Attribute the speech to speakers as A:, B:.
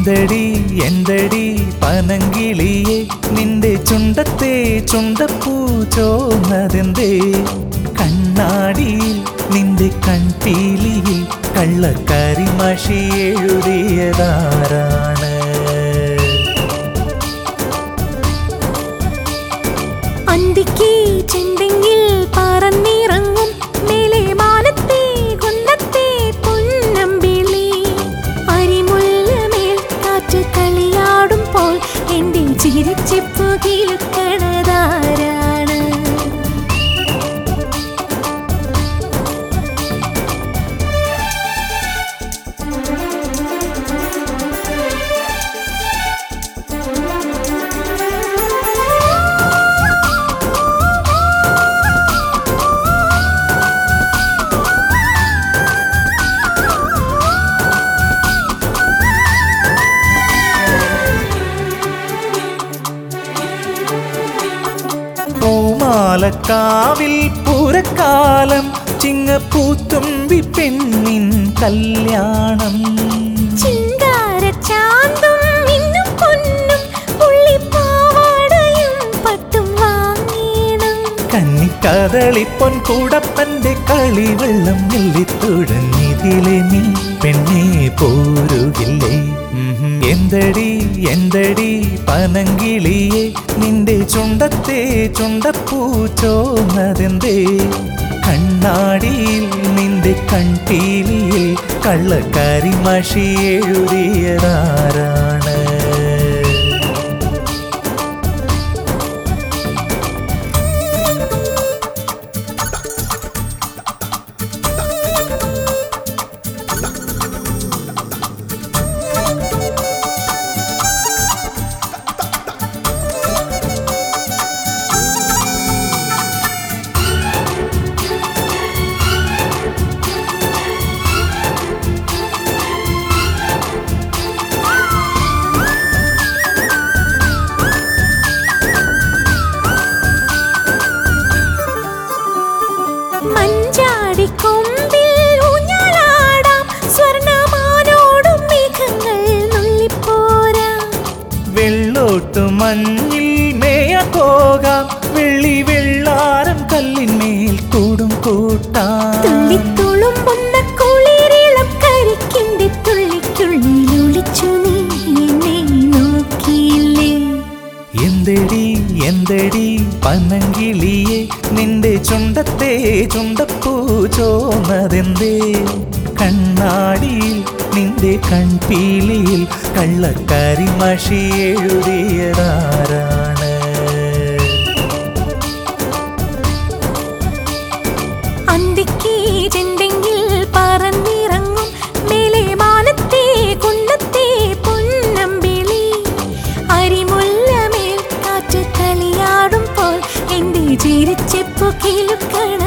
A: എന്തടി എന്തടി പനങ്കിളിയെ നിന്റെ ചുണ്ടത്തെ ചുണ്ടപ്പൂ ചോന്നതെന്തേ കണ്ണാടിയിൽ നിന്റെ കൺപീലിയിൽ കള്ളക്കരിമഷി എഴുതിയതാരാണ്
B: അന്തിക്ക് ചെന്തെങ്കിൽ പറന്നിറങ്ങും മേലെ മാനത്തെ കുന്നത്തെ പൊന്നമ്പിളി അരിമുല്ലമേൽ കാറ്റ് കളിയാടുമ്പോൾ എന്റെ ചിരിച്ചെപ്പു കിലുക്കണതാരാണ്
A: പൂമാലക്കാവിൽ പൂരക്കാലം ചിങ്ങപ്പൂത്തുമ്പി പെണ്ണിൻ കല്യാണം
B: ചിങ്കാരച്ചാന്തും മിന്നും പൊന്നും പുള്ളിപ്പാവാടയും പട്ടും വാങ്ങീണം
A: കന്നിക്കതളിപ്പൊൻ കൂടപ്പന്റെ കളിവെള്ളം നെല്ലിത്തുഴഞ്ഞിതിലെ നീ പെണ്ണെ പോരുകില്ലേ ഉഹും. എന്തടി എന്തടി പനങ്കിളിയെ നിന്റെ ചുണ്ടത്തെ ചുണ്ടപ്പൂ ചോന്നതെന്തേ കണ്ണാടിയിൽ നിന്റെ കൺപീലിയിൽ കള്ളക്കരിമഷി എഴുതിയതാരാണ്
B: മഞ്ചാടിക്കൊമ്പിൽ ഊഞ്ഞാലാടാം സ്വർണ്ണമാനോടും മേഘങ്ങൾ നുള്ളിപ്പോരാം
A: വെള്ളോട്ടു മഞ്ഞിൽ മേയ പോകാം വെള്ളി വെള്ളാരം കല്ലിന്മേൽ കൂടും കൂട്ടാം
B: തുള്ളിത്തുളുമ്പുന്ന കുളിരിളം കരിക്കിന്റെ തുള്ളിക്കുള്ളിൽ ഒളിച്ചു നീ എന്നെ നോക്കിയില്ലേ
A: എന്തടി എന്തടി പനങ്കിളിയെ നിന്റെ ചുണ്ടത്തെ ചുണ്ടപ്പൂ ചോന്നതെന്തേ കണ്ണാടിയിൽ നിന്റെ കൺപീലിയിൽ കള്ളക്കരിമഷി എഴുതിയതാരാണ്
B: അന്തിക്ക് ചെന്തെങ്കിൽ പറന്നിറങ്ങും മേലെ മാനത്തെ കുന്നത്തെ പൊന്നമ്പിളി അരിമുല്ലമേൽ കാറ്റ് കളിയാടുമ്പോൾ എന്റെ ചിരിച്ചെപ്പു കിലുക്കണ